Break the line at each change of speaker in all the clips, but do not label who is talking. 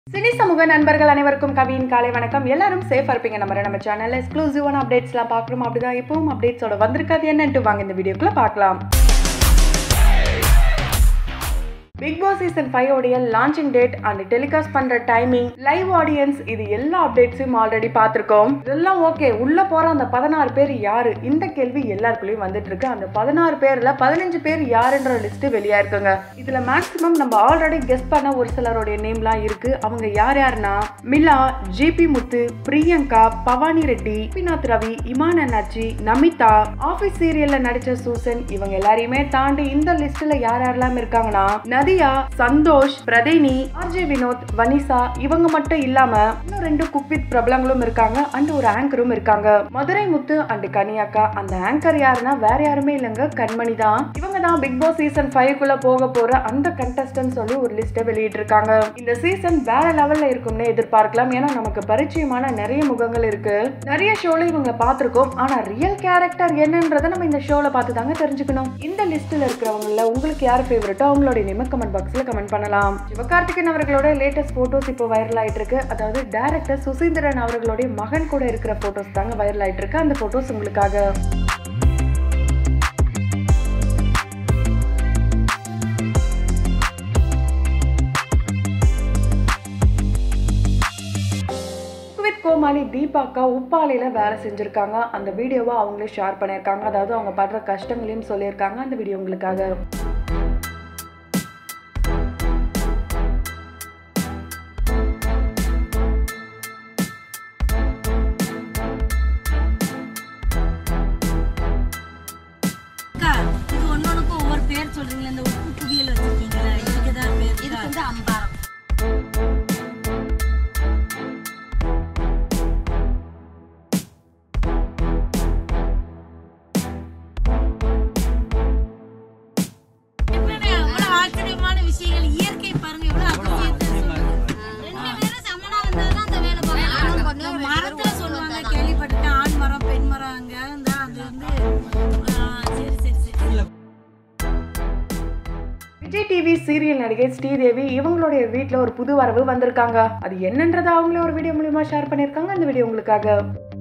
Cine சமூக நண்பர்கள் அனைவருக்கும் கவியின் காலை வணக்கம் எல்லாரும் சேஃபா இருப்பீங்க நம்ம நம்ம சேனல்ல எக்ஸ்க்ளூசிவான அப்டேட்ஸ்லாம் பார்க்குறோம் அப்படிதான் இப்பவும் அப்டேட்ஸோட வந்திருக்காது என்னன்ட்டு வாங்க இந்த வீடியோக்குள்ள பார்க்கலாம் பிக் பாஸ் சீசன் ஃபைவ் உடைய லான்ச்சிங் டேட் அண்ட் டெலிகாஸ்ட் பண்ற டைமிங் லைவ் ஆடியன்ஸ் இது எல்லா அப்டேட்ஸையும் ஆல்ரெடி பார்த்துருக்கோம் இதெல்லாம் ஓகே உள்ள போற அந்த பதினாறு பேர் யாரு இந்த கேள்வி எல்லாருக்குள்ளயும் வந்துட்டு இருக்கு அந்த பதினாறு பேர்ல பதினஞ்சு பேர் யாருன்ற லிஸ்ட் வெளியா இருக்குங்க இதுல மேக்ஸிமம் நம்ம ஆல்ரெடி கெஸ் பண்ண ஒரு சிலருடைய நேம்லாம் இருக்கு அவங்க யார் யாருன்னா மிலா ஜிபி முத்து பிரியங்கா பவானி ரெட்டி பினாத் ரவி இமான் அண்ணாச்சி நமிதா ஆபீஸ் சீரியல்ல நடிச்ச சூசன் இவங்க எல்லாரையுமே தாண்டி இந்த லிஸ்ட்ல யார் யாரெல்லாம் இருக்காங்கன்னா நதியா சந்தோஷ் பிரதேனி ஆர்ஜே வினோத் வனிசா இவங்க மட்டும் இல்லாம இன்னும் ரெண்டு குக்வித் பிரபலங்களும் இருக்காங்க அண்ட் ஒரு ஆங்கரும் இருக்காங்க மதுரை முத்து அண்ட் கனியாக்கா அந்த ஆங்கர் யாருன்னா வேற யாருமே இல்லைங்க கண்மணி தான் இவங்க தான் பிக் பாஸ் சீசன் ஃபைவ் குள்ள போக போற அந்த கண்டஸ்டன்ட் சொல்லி ஒரு லிஸ்ட்டை வெளியிட்டிருக்காங்க இந்த சீசன் வேற லெவல்ல இருக்கும்னு எதிர்பார்க்கலாம் ஏன்னா நமக்கு பரிச்சயமான நிறைய முகங்கள் இருக்கு நிறைய ஷோல இவங்க பார்த்திருக்கோம் ஆனா ரியல் கேரக்டர் என்னன்றதை நம்ம இந்த ஷோல பார்த்து தாங்க தெரிஞ்சுக்கணும் இந்த லிஸ்ட்ல இருக்கிறவங்கள உங்களுக்கு யார் ஃபேவரட்டோ அவங்களுடைய நேம கமெண்ட் பாக்ஸ்ல கமெண்ட் பண்ணலாம் சிவகார்த்திகேயன் அவர்களோட லேட்டஸ்ட் போட்டோஸ் இப்போ வைரல் ஆயிட்டு இருக்கு அதாவது டைரக்டர் சுசீந்திரன் அவர்களுடைய மகன் கூட இருக்கிற போட்டோஸ் தாங்க வைரல் ஆயிட்டு இருக்கு அந்த போட்டோஸ் உங்களுக்காக வித் கோமாளி தீபாக்கா உப்பாலையில வேலை செஞ்சிருக்காங்க அந்த வீடியோவை அவங்களே ஷேர் பண்ணியிருக்காங்க அதாவது அவங்க படுற கஷ்டங்களையும் சொல்லியிருக்காங்க அந்த வீடியோ உங்களுக்காக
அக்கா, இது ஒண்ணொண்ணுக்கும் ஒவ்வொரு பேர் சொல்றீங்களா இந்த உப்பு குவியல் வச்சிருக்கீங்களா இதுக்கு ஏதாவது பேர் இதுக்கு வந்து அம்பாரம் எப்படிண்ணே, எவ்வளவு ஆச்சரியமான விஷயங்கள் இயற்கை பாருங்க எவ்வளவு அதிசயத்தை சொல்லுது. ரெண்டு பேரும் சமனா வந்தாதான் அந்த வேலை பார்க்கணும். இந்த மரத்துல சொல்லுவாங்க கேள்விப்பட்டிருக்கேன் ஆண் மரம் பெண் மரம் அங்க இந்த அது வந்து ஆ, சரி சரி சரி
விஜய் டிவி சீரியல் நடிகை ஸ்ரீதேவி இவங்களுடைய வீட்டில் ஒரு புது வரவு வந்திருக்காங்க அது என்னன்றதை அவங்களே ஒரு வீடியோ மூலியமா ஷேர் பண்ணியிருக்காங்க அந்த வீடியோ உங்களுக்காக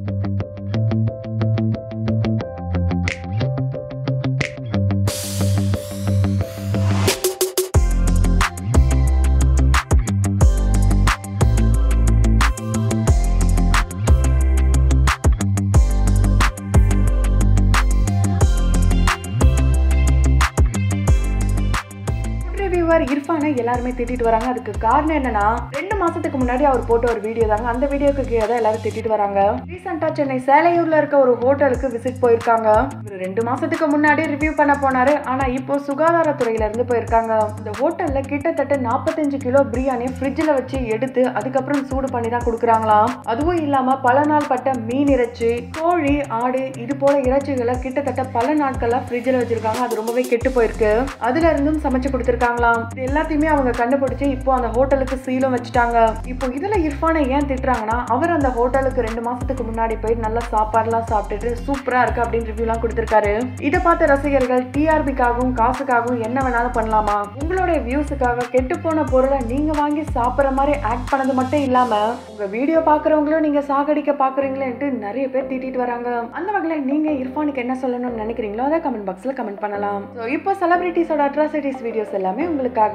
ரிவ்யூவர் இர்ஃபானை எல்லாருமே திட்டிட்டு வராங்க அதுக்கு காரணம் என்னன்னா ரெண்டு மாசத்துக்கு முன்னாடி அவர் போட்ட ஒரு வீடியோ தாங்க அந்த வீடியோக்கு கீழே தான் எல்லாரும் திட்டிட்டு வராங்க ரீசெண்டா சென்னை சேலையூர்ல இருக்க ஒரு ஹோட்டலுக்கு விசிட் போயிருக்காங்க இவர் ரெண்டு மாசத்துக்கு முன்னாடி ரிவ்யூ பண்ண போனாரு ஆனா இப்போ சுகாதாரத்துறையில இருந்து போயிருக்காங்க இந்த ஹோட்டல்ல கிட்டத்தட்ட 45 கிலோ பிரியாணியை ஃப்ரிட்ஜில் வச்சு எடுத்து அதுக்கப்புறம் சூடு பண்ணி தான் கொடுக்குறாங்களாம் அதுவும் இல்லாம பல நாள் பட்ட மீன் இறைச்சி கோழி ஆடு இது போல இறைச்சிகளை கிட்டத்தட்ட பல நாட்களா ஃப்ரிட்ஜில் வச்சிருக்காங்க அது ரொம்பவே கெட்டு போயிருக்கு அதுல இருந்தும் சமைச்சு கொடுத்துருக்காங்களாம் இது எல்லாத்தையுமே அவங்க கண்டுபிடிச்சு இப்போ அந்த ஹோட்டலுக்கு சீலும் வச்சுட்டாங்க இப்போ இதுல இர்ஃபானை ஏன் திட்டுறாங்கன்னா அவர் அந்த ஹோட்டலுக்கு ரெண்டு மாசத்துக்கு முன்னாடி போய் நல்ல சாப்பாடுலாம் சாப்பிட்டுட்டு சூப்பரா இருக்கு அப்படின்னு ரிவ்யூலாம் கொடுத்துருக்காரு இதை பார்த்த ரசிகர்கள் டிஆர்பிக்காகவும் காசுக்காகவும் என்ன வேணாலும் பண்ணலாமா உங்களுடைய வியூஸுக்காக கெட்டு போன பொருளை நீங்க வாங்கி சாப்பிட்ற மாதிரி ஆக்ட் பண்ணது மட்டும் இல்லாம உங்க வீடியோ பாக்குறவங்களும் நீங்க சாகடிக்க பாக்குறீங்களேன்ட்டு நிறைய பேர் திட்டிட்டு வராங்க அந்த வகையில நீங்க இர்ஃபானுக்கு என்ன சொல்லணும்னு நினைக்கிறீங்களோ அதை கமெண்ட் பாக்ஸ்ல கமெண்ட் பண்ணலாம் ஸோ இப்போ செலிபிரிட்டிஸோட அட்ராசிட்டிஸ் வீடியோஸ் எல்லாமே உங்களுக்காக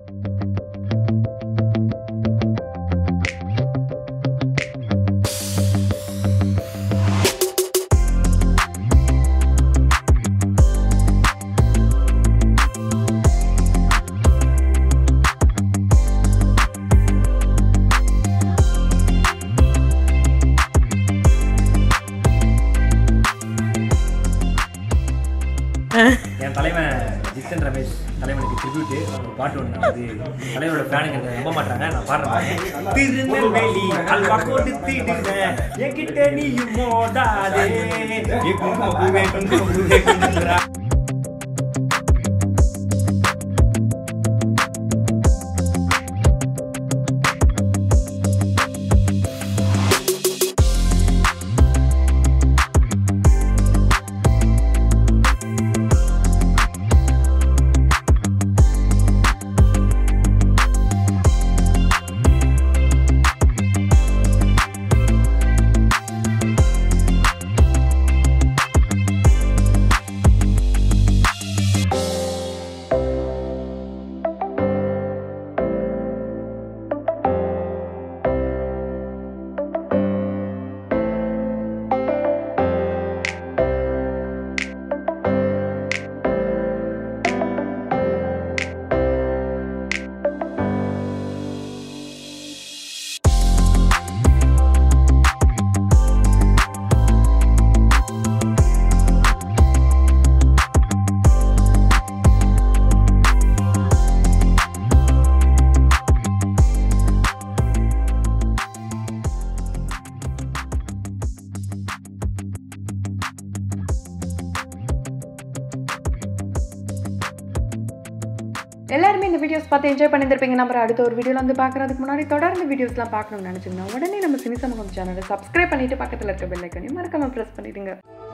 என் தலைவன் ஜித்தன் ரமேஷ் தலைவனுக்கு ட்ரிபியூட்டு ஒரு பாட்டு ஒன்று நான் வந்து தலைவரோட ஃபேனுங்க என்னை நம்ப மாட்டாங்க நான் பாடுறேன் திருநெல்வேலி அல்வா கொடுத்திடுவேன் என்கிட்ட நீயும் மோதாதே ஏ குங்குமப்பூவே, குங்குமப்பூவே, குங்குமரா.
எல்லாருமே இந்த வீடியோஸ் பார்த்து என்ஜாய் பண்ணியிருப்பீங்க நம்பர் அடுத்த ஒரு வீடியோவில் வந்து பார்க்குறதுக்கு முன்னாடி தொடர்ந்து வீடியோஸ்லாம் பார்க்கணும்னு நினச்சிங்கன்னா உடனே நம்ம சினி சமூகம் சேனலை சப்ஸ்கிரைப் பண்ணிட்டு பக்கத்தில் இருக்க பெல் ஐக்கனையும் மறக்காம ப்ரெஸ் பண்ணிடுங்க